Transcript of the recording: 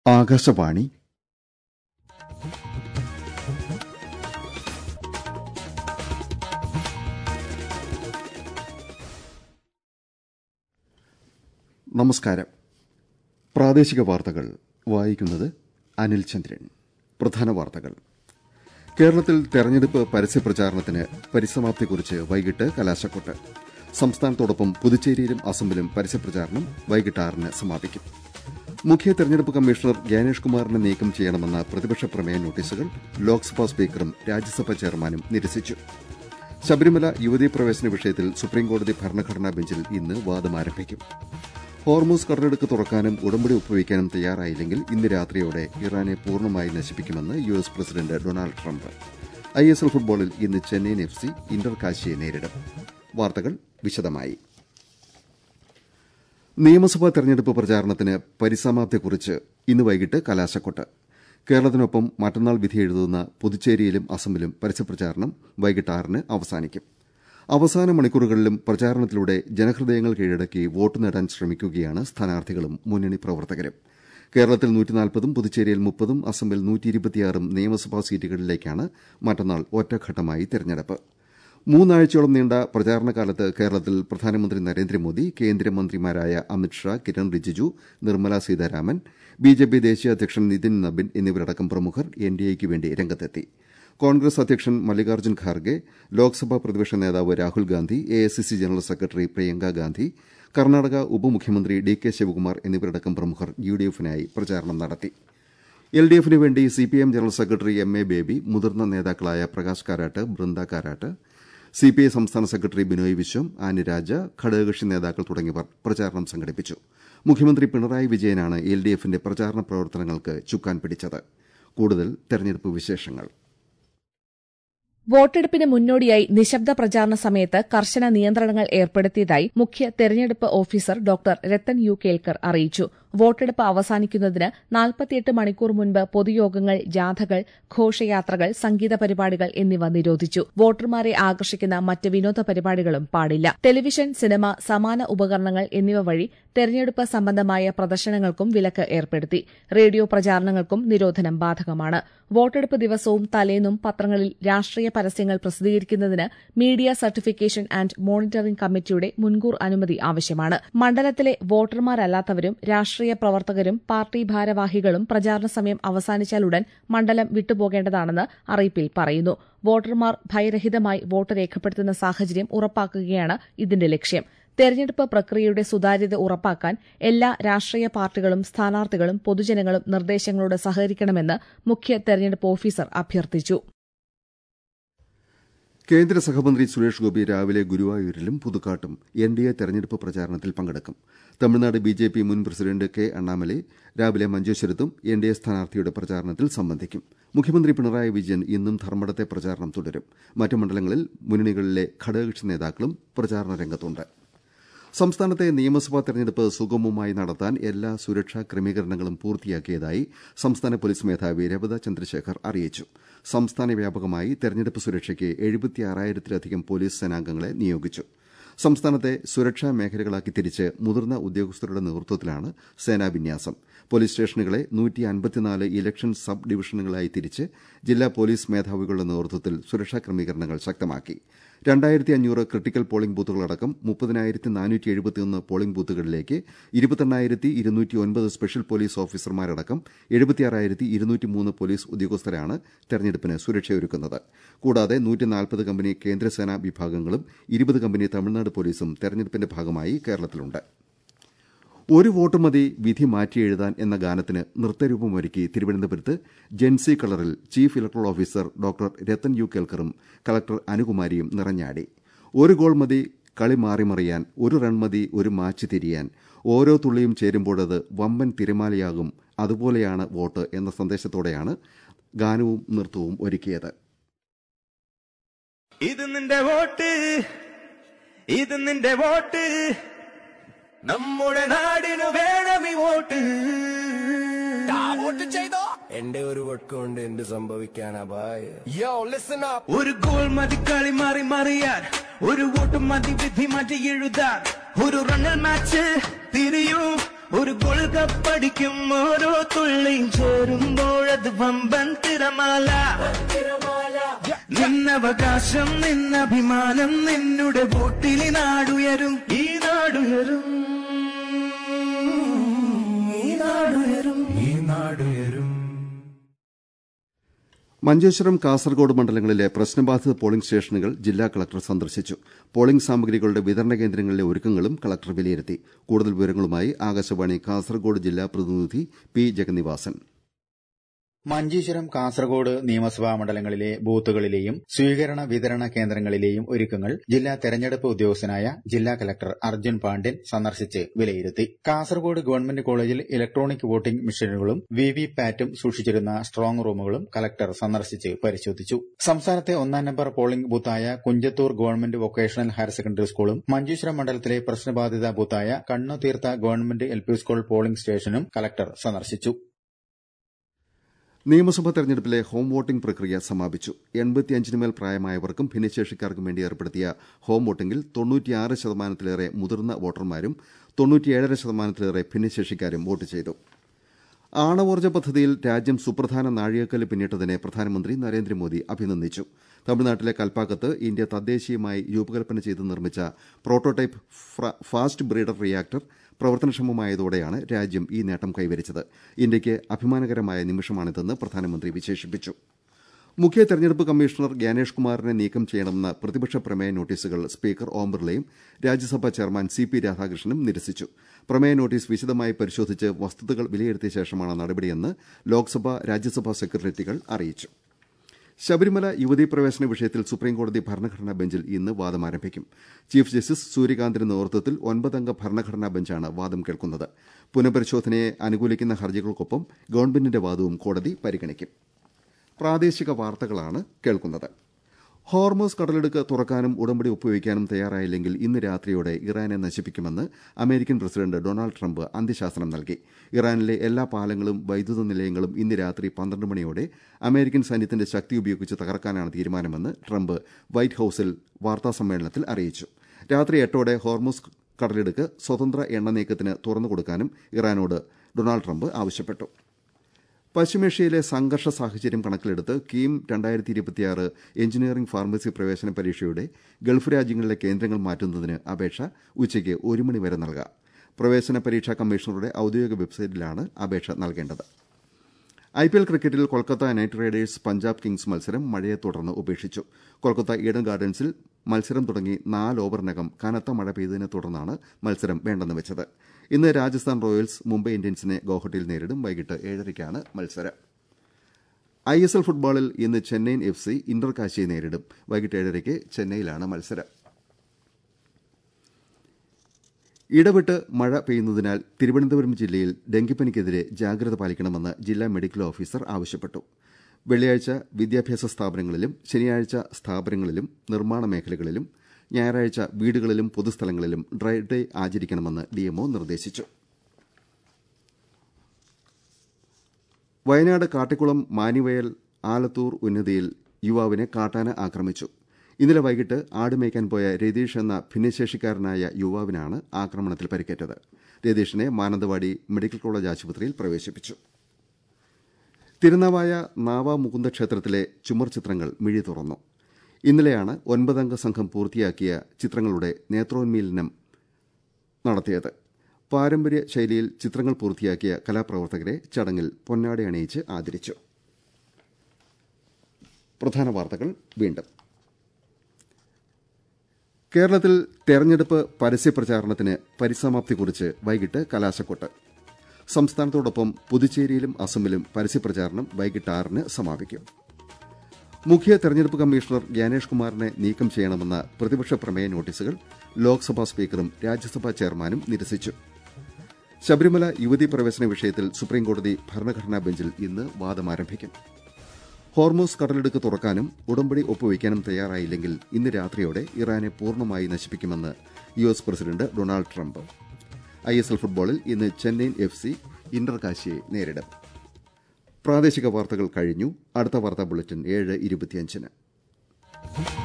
ആകാശവാണി നമസ്കാരം പ്രാദേശിക വാർത്തകൾ വായിക്കുന്നത് അനിൽ ചന്ദ്രൻ പ്രധാന വാർത്തകൾ കേരളത്തിൽ തെരഞ്ഞെടുപ്പ് പരസ്യപ്രചാരണത്തിന് പരിസമാപ്തിക്കുറിച്ച് വൈകിട്ട് കലാശക്കൊട്ട് സംസ്ഥാനത്തോടൊപ്പം പുതുച്ചേരിയിലും അസമിലും പരസ്യപ്രചാരണം വൈകിട്ട് ആറിന് സമാപിക്കും മുഖ്യ തെരഞ്ഞെടുപ്പ് കമ്മീഷണർ ജ്ഞാനേഷ് കുമാറിനെ നീക്കം ചെയ്യണമെന്ന പ്രതിപക്ഷ പ്രമേയ നോട്ടീസുകൾ ലോക്സഭാ സ്പീക്കറും രാജ്യസഭാ ചെയർമാനും നിരസിച്ചു ശബരിമല യുവതീ പ്രവേശന വിഷയത്തിൽ സുപ്രീംകോടതി ഭരണഘടനാ ബെഞ്ചിൽ ഇന്ന് വാദം ആരംഭിക്കും ഹോർമൂസ് കടലെടുക്ക് തുറക്കാനും ഉടമ്പടി ഒപ്പുവയ്ക്കാനും തയ്യാറായില്ലെങ്കിൽ ഇന്ന് രാത്രിയോടെ ഇറാനെ പൂർണ്ണമായി നശിപ്പിക്കുമെന്ന് U S president Donald Trump I S L ഫുട്ബോളിൽ ഇന്ന് ചെന്നൈയിൻ എഫ് സി ഇന്റർ കാശിയെ നേരിടും വാർത്തകൾ വിശദമായി നിയമസഭാ തെരഞ്ഞെടുപ്പ് പ്രചാരണത്തിന് പരിസമാപ്തിക്കുറിച്ച് ഇന്ന് വൈകിട്ട് കലാശക്കൊട്ട് കേരളത്തിനൊപ്പം മറ്റന്നാൾ വിധിയെഴുതുന്ന പുതുച്ചേരിയിലും അസമിലും പരസ്യപ്രചാരണം വൈകിട്ട് ആറിന് അവസാനിക്കും അവസാന മണിക്കൂറുകളിലും പ്രചാരണത്തിലൂടെ ജനഹൃദയങ്ങൾ കീഴടക്കി വോട്ട് നേടാൻ ശ്രമിക്കുകയാണ് സ്ഥാനാർത്ഥികളും മുന്നണി പ്രവർത്തകരും കേരളത്തിൽ നൂറ്റിനാൽപ്പതും പുതുച്ചേരിയിൽ മുപ്പതും അസമിൽ നൂറ്റിയിരുപത്തിയാറും നിയമസഭാ സീറ്റുകളിലേക്കാണ് മറ്റന്നാൾ ഒറ്റഘട്ടമായി തെരഞ്ഞെടുപ്പ് മൂന്നാഴ്ചയോളം നീണ്ട പ്രചാരണ കാലത്ത് കേരളത്തിൽ പ്രധാനമന്ത്രി നരേന്ദ്രമോദി കേന്ദ്രമന്ത്രിമാരായ അമിത്ഷാ കിരൺ റിജിജു നിർമ്മല സീതാരാമൻ ബിജെപി ദേശീയ അധ്യക്ഷൻ നിതിൻ നബിൻ എന്നിവരടക്കം പ്രമുഖർ എൻഡിഎയ്ക്ക് വേണ്ടി രംഗത്തെത്തി കോൺഗ്രസ് അധ്യക്ഷൻ മല്ലികാർജ്ജുൻ ഖാർഗെ ലോക്സഭാ പ്രതിപക്ഷ നേതാവ് Rahul Gandhi AICC general secretary Priyanka Gandhi Karnataka ഉപമുഖ്യമന്ത്രി ഡി കെ ശിവകുമാർ എന്നിവരടക്കം പ്രമുഖർ യുഡിഎഫിനായി പ്രചാരണം നടത്തി എൽഡിഎഫിന് വേണ്ടി CPIM general secretary M A Baby മുതിർന്ന നേതാക്കളായ പ്രകാശ് കാരാട്ട് ബൃന്ദ കാരാട്ട് സിപിഐ സംസ്ഥാന സെക്രട്ടറി ബിനോയ് വിശ്വം ആനി രാജ ഘടകകക്ഷി നേതാക്കൾ തുടങ്ങിയവർ പ്രചാരണം സംഘടിപ്പിച്ചു മുഖ്യമന്ത്രി പിണറായി വിജയനാണ് എൽഡിഎഫിന്റെ പ്രചാരണ പ്രവർത്തനങ്ങൾക്ക് ചുക്കാൻ പിടിച്ചത് കൂടുതൽ തെരഞ്ഞെടുപ്പ് വിശേഷങ്ങൾ വോട്ടെടുപ്പിന് മുന്നോടിയായി നിശബ്ദ പ്രചാരണ സമയത്ത് കർശന നിയന്ത്രണങ്ങൾ ഏർപ്പെടുത്തിയതായി മുഖ്യ തെരഞ്ഞെടുപ്പ് officer doctor Rathan U Kelkar അറിയിച്ചു വോട്ടെടുപ്പ് അവസാനിക്കുന്നതിന് നാൽപ്പത്തിയെട്ട് മണിക്കൂർ മുൻപ് പൊതുയോഗങ്ങൾ ജാഥകൾ ഘോഷയാത്രകൾ സംഗീത പരിപാടികൾ എന്നിവ നിരോധിച്ചു വോട്ടർമാരെ ആകർഷിക്കുന്ന മറ്റ് വിനോദ പരിപാടികളും പാടില്ല ടെലിവിഷൻ സിനിമ സമാന ഉപകരണങ്ങൾ എന്നിവ വഴി തെരഞ്ഞെടുപ്പ് സംബന്ധമായ പ്രദർശനങ്ങൾക്കും വിലക്ക് ഏർപ്പെടുത്തി റേഡിയോ പ്രചാരണങ്ങൾക്കും നിരോധനം ബാധകമാണ് വോട്ടെടുപ്പ് ദിവസവും തലേന്നും പത്രങ്ങളിൽ രാഷ്ട്രീയ പരസ്യങ്ങൾ പ്രസിദ്ധീകരിക്കുന്നതിന് മീഡിയ സർട്ടിഫിക്കേഷൻ ആൻഡ് മോണിറ്ററിംഗ് കമ്മിറ്റിയുടെ മുൻകൂർ അനുമതി ആവശ്യമാണ് മണ്ഡലത്തിലെ വോട്ടർമാരല്ലാത്തവരും രാഷ്ട്രീയ പ്രവർത്തകരും പാർട്ടി ഭാരവാഹികളും പ്രചാരണ സമയം അവസാനിച്ചാലുടൻ മണ്ഡലം വിട്ടുപോകേണ്ടതാണെന്ന് അറിയിപ്പിൽ പറയുന്നു വോട്ടർമാർ ഭയരഹിതമായി വോട്ട് രേഖപ്പെടുത്തുന്ന സാഹചര്യം ഉറപ്പാക്കുകയാണ് ഇതിന്റെ ലക്ഷ്യം തെരഞ്ഞെടുപ്പ് പ്രക്രിയയുടെ സുതാര്യത ഉറപ്പാക്കാൻ എല്ലാ രാഷ്ട്രീയ പാർട്ടികളും സ്ഥാനാർത്ഥികളും പൊതുജനങ്ങളും നിർദ്ദേശങ്ങളോട് സഹകരിക്കണമെന്ന് മുഖ്യ തെരഞ്ഞെടുപ്പ് ഓഫീസർ അഭ്യർത്ഥിച്ചു കേന്ദ്ര സഹമന്ത്രി സുരേഷ് ഗോപി രാവിലെ ഗുരുവായൂരിലും പുതുക്കാട്ടും എൻ ഡി എ തെരഞ്ഞെടുപ്പ് പ്രചാരണത്തിൽ പങ്കെടുക്കും തമിഴ്നാട് ബി ജെ പി മുൻ പ്രസിഡന്റ് കെ അണ്ണാമലൈ രാവിലെ മഞ്ചേശ്വരത്തും എൻ ഡി എ സ്ഥാനാർത്ഥിയുടെ പ്രചാരണത്തിൽ സംബന്ധിക്കും മുഖ്യമന്ത്രി പിണറായി വിജയൻ ഇന്നും ധർമ്മടത്തെ പ്രചാരണം തുടരും മറ്റു മണ്ഡലങ്ങളിൽ മുന്നണികളിലെ ഘടകകക്ഷി നേതാക്കളും പ്രചാരണ രംഗത്തുണ്ട് സംസ്ഥാനത്തെ നിയമസഭാ തെരഞ്ഞെടുപ്പ് സുഗമമായി നടത്താൻ എല്ലാ സുരക്ഷാ ക്രമീകരണങ്ങളും പൂർത്തിയാക്കിയതായി സംസ്ഥാന പോലീസ് മേധാവി രവത ചന്ദ്രശേഖർ അറിയിച്ചു സംസ്ഥാന വ്യാപകമായി തെരഞ്ഞെടുപ്പ് സുരക്ഷയ്ക്ക് എഴുപത്തിയാറായിരത്തിലധികം പോലീസ് സേനാംഗങ്ങളെ നിയോഗിച്ചു സംസ്ഥാനത്തെ സുരക്ഷാ മേഖലകളാക്കി തിരിച്ച് മുതിർന്ന ഉദ്യോഗസ്ഥരുടെ നേതൃത്വത്തിലാണ് സേനാവിന്യാസം പോലീസ് സ്റ്റേഷനുകളെ ഇലക്ഷൻ സബ് ഡിവിഷനുകളായി തിരിച്ച് ജില്ലാ പോലീസ് മേധാവികളുടെ നേതൃത്വത്തിൽ സുരക്ഷാ ക്രമീകരണങ്ങൾ ശക്തമാക്കി രണ്ടായിരത്തി അഞ്ഞൂറ് ക്രിട്ടിക്കൽ പോളിംഗ് ബൂത്തുകളടക്കം മുപ്പതിനായിരത്തി നാനൂറ്റി എഴുപത്തിയൊന്ന് പോളിംഗ് ബൂത്തുകളിലേക്ക് ഇരുപത്തെണ്ണായിരത്തി ഇരുന്നൂറ്റി ഒൻപത് സ്പെഷ്യൽ പോലീസ് ഓഫീസർമാരടക്കം എഴുപത്തിയാറായിരത്തി ഇരുന്നൂറ്റി മൂന്ന് പോലീസ് ഉദ്യോഗസ്ഥരാണ് തെരഞ്ഞെടുപ്പിന് സുരക്ഷയൊരുക്കുന്നത് കൂടാതെ നൂറ്റി നാൽപ്പത് കമ്പനി കേന്ദ്രസേനാ വിഭാഗങ്ങളും ഇരുപത് കമ്പനി തമിഴ്നാട് പോലീസും തെരഞ്ഞെടുപ്പിന്റെ ഭാഗമായി കേരളത്തിലുണ്ട് ഒരു വോട്ട് മതി വിധി മാറ്റിയെഴുതാൻ എന്ന ഗാനത്തിന് നൃത്തരൂപമൊരുക്കി തിരുവനന്തപുരത്ത് ജെൻസി കളറിൽ chief electoral officer doctor Rathan U കേൽക്കറും കളക്ടർ അനുകുമാരിയും നിറഞ്ഞാടി ഒരു ഗോൾ മതി കളി മാറിമറിയാൻ ഒരു റൺ മതി ഒരു മാച്ച് തിരിയാൻ ഓരോ തുള്ളിയും ചേരുമ്പോഴത് വമ്പൻ തിരമാലയാകും അതുപോലെയാണ് വോട്ട് എന്ന സന്ദേശത്തോടെയാണ് ഗാനവും നൃത്തവും ഒരുക്കിയത് ഇത് നിന്റെ വോട്ട് ഇത് നിന്റെ വോട്ട് നമ്മുടെ നാടിനു വേണം ഈ വോട്ട് വോട്ട് ചെയ്തോ എന്റെ ഒരു വോട്ട് കൊണ്ട് എന്ത് സംഭവിക്കാനാ ബായ് യോ ലിസൺ അപ്പ് ഒരു ഗോൾ മതി കളി മാറി മറിയാൻ ഒരു വോട്ട് മതി വിധി മാറ്റി എഴുതാൻ ഒരു റണ്ണൽ മാച്ച് തിരിയും ഒരു ഗോൾ കപ്പടിക്കും ഓരോ തുള്ളി അത് വമ്പൻ തിരമാല നിന്നവകാശം നിന്നഭിമാനം നിന്നുടെ വോട്ടിലി നാടുയരും ഈ നാടുയരും ഈ നാടുയരും ഈ നാടുയരും മഞ്ചേശ്വരം കാസർഗോഡ് മണ്ഡലങ്ങളിലെ പ്രശ്നബാധിത പോളിംഗ് സ്റ്റേഷനുകൾ ജില്ലാ കളക്ടർ സന്ദർശിച്ചു പോളിംഗ് സാമഗ്രികളുടെ വിതരണ കേന്ദ്രങ്ങളിലെ ഒരുക്കങ്ങളും കളക്ടർ വിലയിരുത്തി കൂടുതൽ വിവരങ്ങളുമായി ആകാശവാണി കാസർഗോഡ് ജില്ലാ പ്രതിനിധി പി ജഗന്നിവാസൻ മഞ്ചേശ്വരം കാസർഗോഡ് നിയമസഭാ മണ്ഡലങ്ങളിലെ ബൂത്തുകളിലെയും സ്വീകരണ വിതരണ കേന്ദ്രങ്ങളിലെയും ഒരുക്കങ്ങൾ ജില്ലാ തെരഞ്ഞെടുപ്പ് ഉദ്യോഗസ്ഥനായ ജില്ലാ കലക്ടർ അർജുൻ പാണ്ഡ്യൻ സന്ദർശിച്ച് വിലയിരുത്തി കാസർഗോഡ് ഗവൺമെന്റ് കോളേജിൽ ഇലക്ട്രോണിക് വോട്ടിംഗ് മെഷീനുകളും വി വി പാറ്റും സൂക്ഷിച്ചിരുന്ന സ്ട്രോങ് റൂമുകളും കലക്ടർ സന്ദർശിച്ച് പരിശോധിച്ചു സംസ്ഥാനത്തെ ഒന്നാം നമ്പർ പോളിംഗ് ബൂത്തായ Kunjathur government vocational higher secondary സ്കൂളും മഞ്ചേശ്വരം മണ്ഡലത്തിലെ പ്രശ്നബാധിത ബൂത്തായ കണ്ണുതീർത്ത government L P school polling സ്റ്റേഷനും കലക്ടർ സന്ദർശിച്ചു നിയമസഭാ തെരഞ്ഞെടുപ്പിലെ ഹോം വോട്ടിംഗ് പ്രക്രിയ സമാപിച്ചു എൺപത്തിയഞ്ചിനുമേൽ പ്രായമായവർക്കും ഭിന്നശേഷിക്കാർക്കും വേണ്ടി ഏർപ്പെടുത്തിയ ഹോം വോട്ടിംഗിൽ തൊണ്ണൂറ്റിയാറ് ശതമാനത്തിലേറെ മുതിർന്ന വോട്ടർമാരും തൊണ്ണൂറ്റിയേഴര ശതമാനത്തിലേറെ ഭിന്നശേഷിക്കാരും വോട്ട് ചെയ്തു ആണവോർജ്ജ പദ്ധതിയിൽ രാജ്യം സുപ്രധാന നാഴികക്കല്ല് പിന്നിട്ടതിനെ പ്രധാനമന്ത്രി നരേന്ദ്രമോദി അഭിനന്ദിച്ചു തമിഴ്നാട്ടിലെ കൽപ്പാക്കത്ത് ഇന്ത്യ തദ്ദേശീയമായി രൂപകൽപ്പന ചെയ്ത് നിർമ്മിച്ച പ്രോട്ടോടൈപ്പ് ഫാസ്റ്റ് ബ്രീഡർ റിയാക്ടർ പ്രവർത്തനക്ഷമമായതോടെയാണ് രാജ്യം ഈ നേട്ടം കൈവരിച്ചത് ഇന്ത്യയ്ക്ക് അഭിമാനകരമായ നിമിഷമാണിതെന്ന് പ്രധാനമന്ത്രി വിശേഷിപ്പിച്ചു മുഖ്യ തെരഞ്ഞെടുപ്പ് കമ്മീഷണർ ഗ്യാനേഷ് കുമാറിനെ നീക്കം ചെയ്യണമെന്ന പ്രതിപക്ഷ പ്രമേയ നോട്ടീസുകൾ സ്പീക്കർ ഓം ബിർളയും രാജ്യസഭാ ചെയർമാൻ സി പി രാധാകൃഷ്ണനും നിരസിച്ചു പ്രമേയ നോട്ടീസ് വിശദമായി പരിശോധിച്ച് വസ്തുതകൾ വിലയിരുത്തിയ ശേഷമാണ് നടപടിയെന്ന് ലോക്സഭാ രാജ്യസഭാ സെക്രട്ടേറിയറ്റുകൾ അറിയിച്ചു ശബരിമല യുവതീ പ്രവേശന വിഷയത്തിൽ സുപ്രീംകോടതി ഭരണഘടനാ ബെഞ്ചിൽ ഇന്ന് വാദം ആരംഭിക്കും ചീഫ് ജസ്റ്റിസ് സൂര്യകാന്തിന്റെ നേതൃത്വത്തിൽ ഒൻപതംഗ ഭരണഘടനാ ബെഞ്ചാണ് വാദം കേൾക്കുന്നത് പുനഃപരിശോധനയെ അനുകൂലിക്കുന്ന ഹർജികൾക്കൊപ്പം ഗവൺമെന്റിന്റെ വാദവും കോടതി പരിഗണിക്കും പ്രാദേശിക വാർത്തകളാണ് കേൾക്കുന്നത് ഹോർമോസ് കടലെടുക്ക് തുറക്കാനും ഉടമ്പടി ഒപ്പുവയ്ക്കാനും തയ്യാറായില്ലെങ്കിൽ ഇന്ന് രാത്രിയോടെ ഇറാനെ നശിപ്പിക്കുമെന്ന് അമേരിക്കൻ പ്രസിഡന്റ് ഡൊണാൾഡ് ട്രംപ് അന്ത്യശാസനം നൽകി ഇറാനിലെ എല്ലാ പാലങ്ങളും വൈദ്യുത നിലയങ്ങളും ഇന്ന് രാത്രി പന്ത്രണ്ട് മണിയോടെ അമേരിക്കൻ സൈന്യത്തിന്റെ ശക്തി ഉപയോഗിച്ച് തകർക്കാനാണ് തീരുമാനമെന്ന് ട്രംപ് വൈറ്റ് ഹൌസിൽ വാർത്താസമ്മേളനത്തിൽ അറിയിച്ചു രാത്രി എട്ടോടെ ഹോർമോസ് കടലെടുക്ക് സ്വതന്ത്ര എണ്ണ നീക്കത്തിന് തുറന്നുകൊടുക്കാനും ഇറാനോട് ഡൊണാൾഡ് ട്രംപ് ആവശ്യപ്പെട്ടു പശ്ചിമേഷ്യയിലെ സംഘർഷ സാഹചര്യം കണക്കിലെടുത്ത് കീം രണ്ടായിരത്തി ഇരുപത്തിയാറ് എഞ്ചിനീയറിംഗ് ഫാർമസി പ്രവേശന പരീക്ഷയുടെ ഗൾഫ് രാജ്യങ്ങളിലെ കേന്ദ്രങ്ങൾ മാറ്റുന്നതിന് അപേക്ഷ ഉച്ചയ്ക്ക് ഒരു മണി വരെ നൽകാം പ്രവേശന പരീക്ഷാ കമ്മീഷണറുടെ ഔദ്യോഗിക വെബ്സൈറ്റിലാണ് അപേക്ഷ നൽകേണ്ടത് ഐപിഎൽ ക്രിക്കറ്റിൽ Kolkata Knight Riders Punjab Kings മത്സരം മഴയെ തുടർന്ന് ഉപേക്ഷിച്ചു കൊൽക്കത്ത ഈഡൻ ഗാർഡൻസിൽ മത്സരം തുടങ്ങി നാല് ഓവറിനകം കനത്ത മഴ പെയ്തതിനെ തുടർന്നാണ് മത്സരം വേണ്ടെന്ന് വെച്ചത് ഇന്ന് രാജസ്ഥാൻ റോയൽസ് മുംബൈ ഇന്ത്യൻസിനെ ഗോഹട്ടിയിൽ നേരിടും വൈകിട്ട് ഏഴരയ്ക്കാണ് മത്സരം ഐ എസ് എൽ ഫുട്ബോളിൽ ഇന്ന് ചെന്നൈയിൻ എഫ് സി ഇന്റർ കാശിയെ നേരിടും വൈകിട്ട് ഏഴരയ്ക്ക് ചെന്നൈയിലാണ് മത്സരം ഇടവിട്ട് മഴ പെയ്യുന്നതിനാൽ തിരുവനന്തപുരം ജില്ലയിൽ ഡെങ്കിപ്പനിക്കെതിരെ ജാഗ്രത പാലിക്കണമെന്ന് ജില്ലാ മെഡിക്കൽ ഓഫീസർ ആവശ്യപ്പെട്ടു വെള്ളിയാഴ്ച വിദ്യാഭ്യാസ സ്ഥാപനങ്ങളിലും ശനിയാഴ്ച സ്ഥാപനങ്ങളിലും നിർമ്മാണ മേഖലകളിലും ഞായറാഴ്ച വീടുകളിലും പൊതുസ്ഥലങ്ങളിലും ഡ്രൈ ഡേ ആചരിക്കണമെന്ന് ഡിഎംഒ നിർദ്ദേശിച്ചു വയനാട് കാട്ടിക്കുളം മാനിവയൽ ആലത്തൂർ ഉന്നതിയിൽ യുവാവിനെ കാട്ടാന ആക്രമിച്ചു ഇന്നലെ വൈകിട്ട് ആട് മേയ്ക്കാൻ പോയ രതീഷ് എന്ന ഭിന്നശേഷിക്കാരനായ യുവാവിനാണ് ആക്രമണത്തിൽ പരിക്കേറ്റത് രതീഷിനെ മാനന്തവാടി മെഡിക്കൽ കോളേജ് ആശുപത്രിയിൽ പ്രവേശിപ്പിച്ചു തിരുനാവായ നാവ മുകുന്ദ ക്ഷേത്രത്തിലെ ചുമർ ചിത്രങ്ങൾ മിഴി തുറന്നു ഇന്നലെയാണ് ഒൻപതംഗ സംഘം പൂർത്തിയാക്കിയ ചിത്രങ്ങളുടെ നേത്രോന്മീലനം നടത്തിയത് പാരമ്പര്യ ശൈലിയിൽ ചിത്രങ്ങൾ പൂർത്തിയാക്കിയ കലാപ്രവർത്തകരെ ചടങ്ങിൽ പൊന്നാടി അണിയിച്ച് ആദരിച്ചു പ്രധാന വാർത്തകൾ വീണ്ടും കേരളത്തിൽ തെരഞ്ഞെടുപ്പ് പരസ്യപ്രചാരണത്തിന് പരിസമാപ്തി കുറിച്ച് വൈകിട്ട് കലാശക്കൊട്ട് സംസ്ഥാനത്തോടൊപ്പം പുതുച്ചേരിയിലും അസമിലും പരസ്യപ്രചാരണം വൈകിട്ട് ആറിന് സമാപിക്കും മുഖ്യ തെരഞ്ഞെടുപ്പ് കമ്മീഷണർ ജ്ഞാനേഷ് കുമാറിനെ നീക്കം ചെയ്യണമെന്ന പ്രതിപക്ഷ പ്രമേയ നോട്ടീസുകൾ ലോക്സഭാ സ്പീക്കറും രാജ്യസഭാ ചെയർമാനും നിരസിച്ചു ശബരിമല യുവതീ പ്രവേശന വിഷയത്തിൽ സുപ്രീംകോടതി ഭരണഘടനാ ബെഞ്ചിൽ ഇന്ന് വാദം ആരംഭിക്കും ഹോർമോസ് കടലെടുക്ക് തുറക്കാനും ഉടമ്പടി ഒപ്പുവയ്ക്കാനും തയ്യാറായില്ലെങ്കിൽ ഇന്ന് രാത്രിയോടെ ഇറാനെ പൂർണ്ണമായി നശിപ്പിക്കുമെന്ന് U S president Donald Trump I S L ഫുട്ബോളിൽ ഇന്ന് ചെന്നൈയിൻ എഫ് സി ഇന്റർ കാശിയെ നേരിടും പ്രാദേശിക വാർത്തകൾ കഴിഞ്ഞു അടുത്ത വാർത്താ ബുള്ളറ്റിൻ ഏഴ് ഇരുപത്തിയഞ്ചിന്